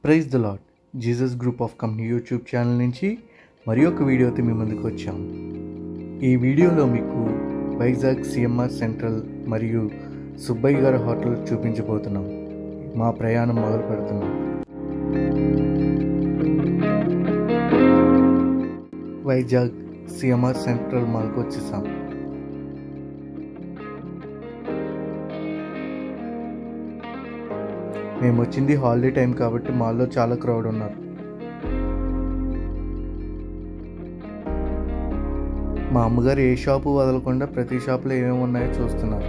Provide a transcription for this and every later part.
praise the Lord Jesus group of company YouTube channel నుంచి మరి ఒక వీడియోతో మీ ముందుకు వచ్చాం ఈ వీడియోలో మీకు వైజాగ్ సిఎంఆర్ సెంట్రల్ మరియు సుబ్బయ్య గారి హోటల్ చూపించబోతున్నాం మా ప్రయాణం మొదలు పెడుతున్నాం వైజాగ్ సిఎంఆర్ సెంట్రల్ మాల్కి వచ్చేసాం మేము వచ్చింది హాలిడే టైం కాబట్టి మాల్లో చాలా క్రౌడ్ ఉన్నారు మా అమ్మగారు ఏ షాపు వదలకుండా ప్రతి షాప్లో ఏమేమి ఉన్నాయో చూస్తున్నారు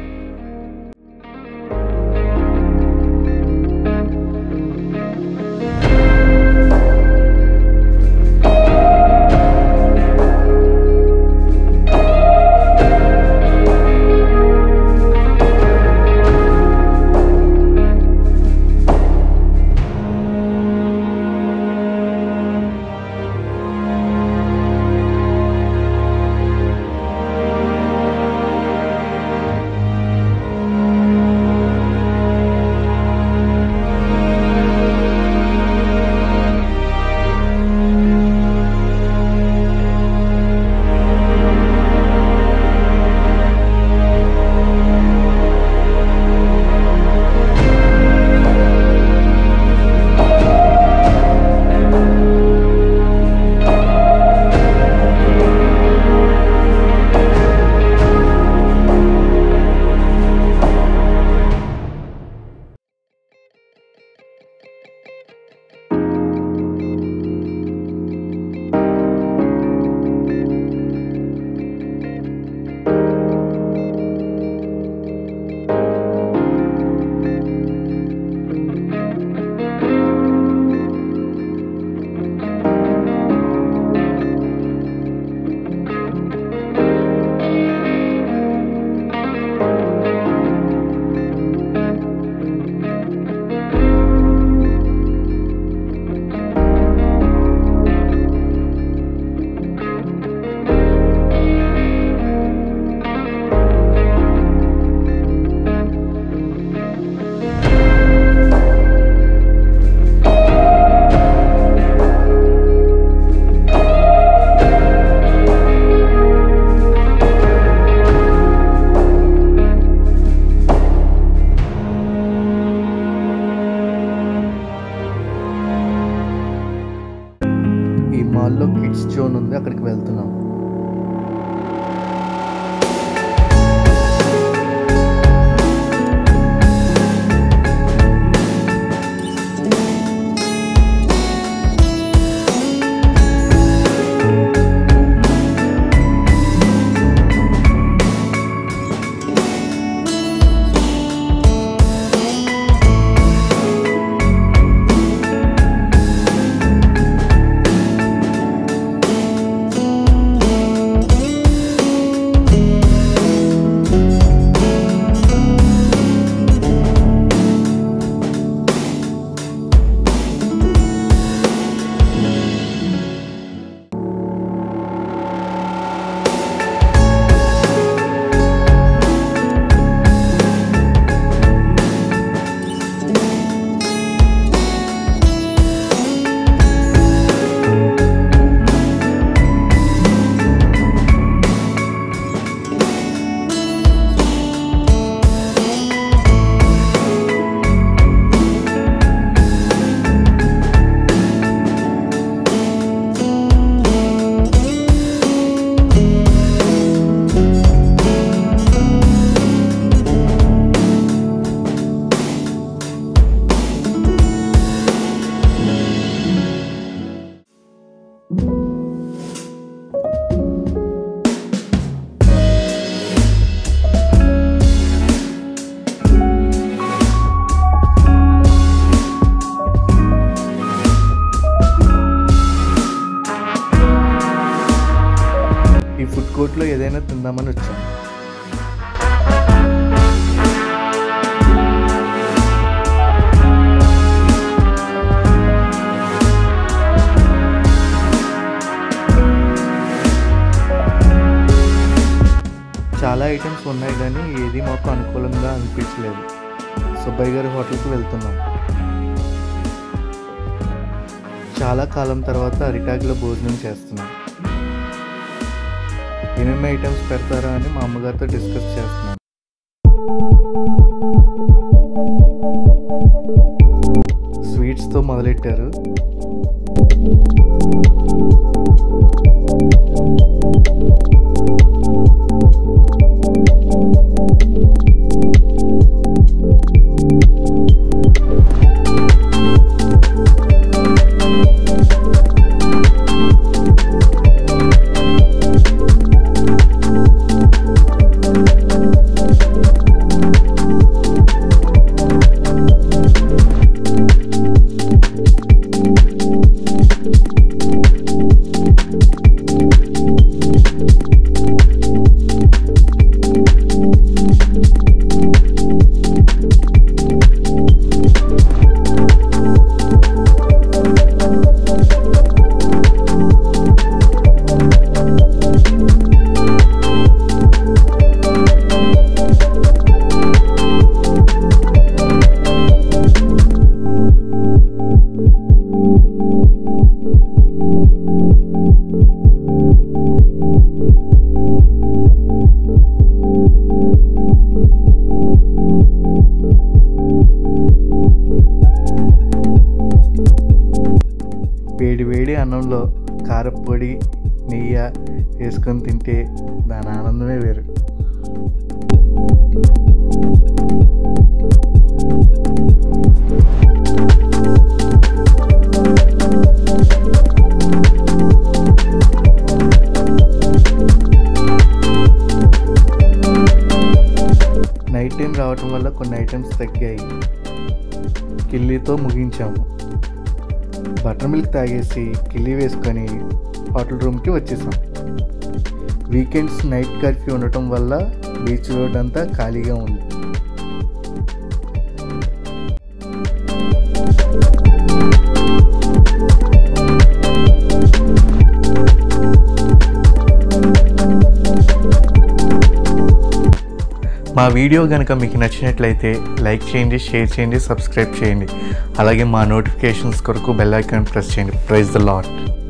ఈ మాల్లో కిడ్స్ జోన్ ఉంది అక్కడికి వెళ్తున్నాం ఈ ఫుడ్ కోర్ట్లో ఏదైనా తిందామని వచ్చాం చాలా ఐటమ్స్ ఉన్నాయి కానీ ఏది మాకు అనుకూలంగా అనిపించలేదు సుబ్బయ్య గారి హోటల్కి వెళ్తున్నాం చాలా కాలం తర్వాత అరిటాకులో భోజనం చేస్తున్నాం ఏమేమి ఐటమ్స్ పెడతారా అని మా అమ్మగారితో డిస్కస్ చేస్తున్నాను స్వీట్స్తో మొదలెట్టారు వేడి వేడి అన్నంలో కారపొడి నెయ్యి వేసుకొని తింటే దాని ఆనందమే వేరు నైట్ టైం రావటం వల్ల కొన్ని ఐటమ్స్ తగ్గాయి కిల్లీతో ముగించాము బటర్ మిల్క్ తాగేసి కిల్లీ వేసుకొని హోటల్ రూమ్కి వచ్చేసాం వీకెండ్స్ నైట్ కర్ఫ్యూ ఉండటం వల్ల బీచ్ రోడ్ అంతా ఖాళీగా ఉంది మా వీడియో కనుక మీకు నచ్చినట్లయితే లైక్ చేయండి షేర్ చేయండి సబ్స్క్రైబ్ చేయండి అలాగే మా నోటిఫికేషన్స్ కొరకు బెల్ ఐకాన్ ప్రెస్ చేయండి ప్రైజ్ ద లాట్